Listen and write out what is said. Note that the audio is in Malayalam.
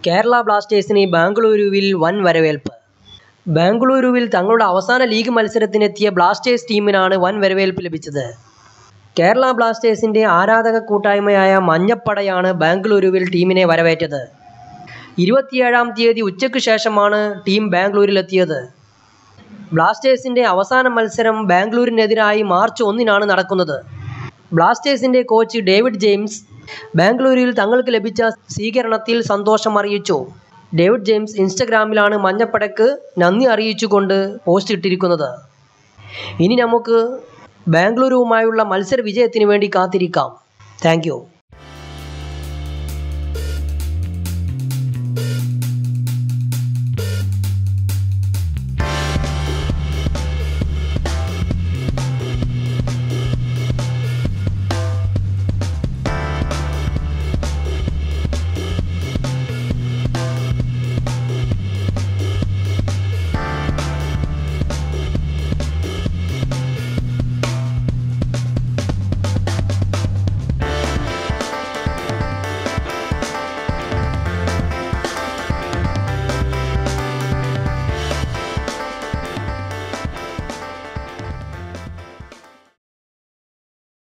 കേരള ബ്ലാസ്റ്റേഴ്സിന് ബാംഗ്ലൂരുവിൽ വൻ വരവേൽപ്പ് ബാംഗ്ലൂരുവിൽ തങ്ങളുടെ അവസാന ലീഗ് മത്സരത്തിനെത്തിയ ബ്ലാസ്റ്റേഴ്സ് ടീമിനാണ് വൻ വരവേൽപ്പ് ലഭിച്ചത് കേരള ബ്ലാസ്റ്റേഴ്സിൻ്റെ ആരാധക കൂട്ടായ്മയായ മഞ്ഞപ്പടയാണ് ബാംഗ്ലൂരുവിൽ ടീമിനെ വരവേറ്റത് ഇരുപത്തിയേഴാം തീയതി ഉച്ചയ്ക്ക് ശേഷമാണ് ടീം ബാംഗ്ലൂരിലെത്തിയത് ബ്ലാസ്റ്റേഴ്സിൻ്റെ അവസാന മത്സരം ബാംഗ്ലൂരിനെതിരായി മാർച്ച് ഒന്നിനാണ് നടക്കുന്നത് ബ്ലാസ്റ്റേഴ്സിൻ്റെ കോച്ച് ഡേവിഡ് ജെയിംസ് ബാംഗ്ലൂരിൽ തങ്ങൾക്ക് ലഭിച്ച സ്വീകരണത്തിൽ സന്തോഷം അറിയിച്ചു ഡേവിഡ് ജെയിംസ് ഇൻസ്റ്റഗ്രാമിലാണ് മഞ്ഞപ്പടക്ക് നന്ദി അറിയിച്ചുകൊണ്ട് പോസ്റ്റ് ഇട്ടിരിക്കുന്നത് ഇനി നമുക്ക് ബാംഗ്ലൂരുവുമായുള്ള മത്സര വിജയത്തിന് വേണ്ടി കാത്തിരിക്കാം താങ്ക്